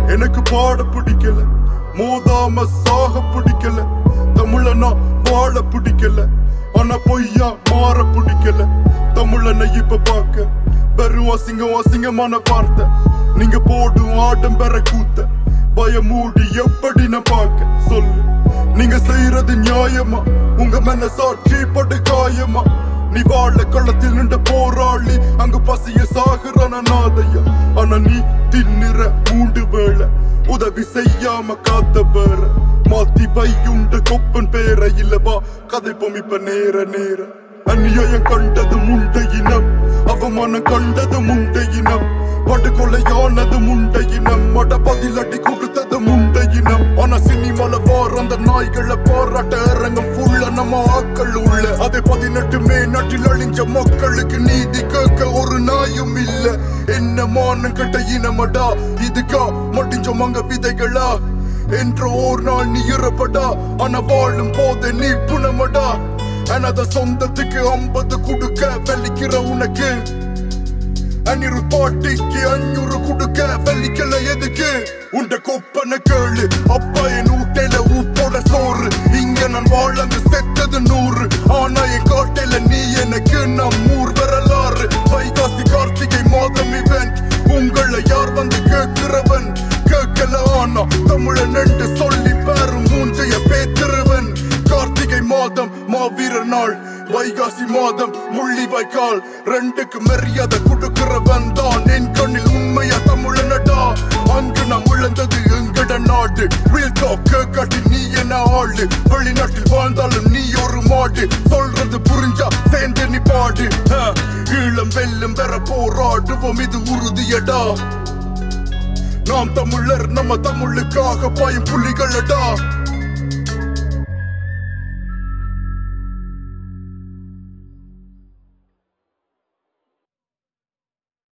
எனக்கு பாட பிடிக்கல மோதாம சாக பிடிக்கல தமிழனா வாழ பிடிக்கல ஆனா பொய்யா மாற பிடிக்கல தமிழனை இப்ப பார்க்க வெறும் அசிங்கம் அசிங்கமான வார்த்தை நீங்க போடும் ஆட்டம் பெற கூத்த பயமூடி எப்படி நான் பார்க்க சொல்லு நீங்க செய்யறது நியாயமா உங்க மன சாட்சி படு காயமா நீ வாழ களத்தில் நின்ற போராளி அங்க பசிய சாகுறான நாதையா ஆனா நீ தின்னுற மூண்டு வேளை உதவி செய்யாம காத்த வேற மாத்தி வையுண்ட கொப்பன் பேர இல்லவா கதைப்போம் இப்ப நேர நேர அந்நியாயம் கண்டது முண்டையினம் அவமானம் கண்டது முண்டையினம் படுகொலையானது முண்டையினம் மட பதிலடி கொடுத்தது முண்டையினம் ஆனா சினிமால வார அந்த நாய்களை போராட்ட அரங்கம் ஃபுல்ல நம்ம ஆக்கள் உள்ள அதை பதினெட்டு மே நாட்டில் அழிஞ்ச மக்களுக்கு நீதி கேட்க ஒரு நாயும் இல்ல என்ன மானம் கட்ட இனமடா இதுக்கா மட்டிஞ்சோம் அங்க விதைகளா என்ற ஒரு நாள் நீ இறப்படா ஆனா வாழும் போது நீ புனமடா எனது சொந்தத்துக்கு ஐம்பது கொடுக்க வெள்ளிக்கிற உனக்கு அந்நூறு பாட்டிக்கு அஞ்சூறு கொடுக்க வெள்ளிக்கல எதுக்கு உண்ட கொப்பன கேளு அப்பா என் ஊட்டையில உப்போட சோறு இங்க நான் வாழ்ந்து செத்தது நூறு ஆனா என் காட்டையில நீ எனக்கு நம் ஊர் வரலாறு வைகாசி கார்த்திகை மாதம் இவன் உங்களை யார் வந்து கேட்கிறவன் கேட்கல ஆனா தமிழன் என்று சொல்லி பாரு மூஞ்சைய பேத்திருவன் கார்த்திகை மாதம் மாவீரர் நாள் வைகாசி மாதம் முள்ளி வைக்கால் ரெண்டுக்கு மரியாதை கொடுக்கிறவன் தான் என் கண்ணில் உண்மையா தமிழனடா அங்கு நாம் இழந்தது எங்கட நாடு Real talk கேட்காட்டி நீ என்ன ஆளு வெளிநாட்டில் வாழ்ந்தாலும் நீ ஒரு மாடு சொல்றது புரிஞ்சா சேர்ந்து நீ பாடு ஆ, ஈழம் வெல்லும் பெற போராடுவோம் இது உறுதியடா நாம் தமிழர் நம்ம தமிழுக்காக பாயும் புலிகளடா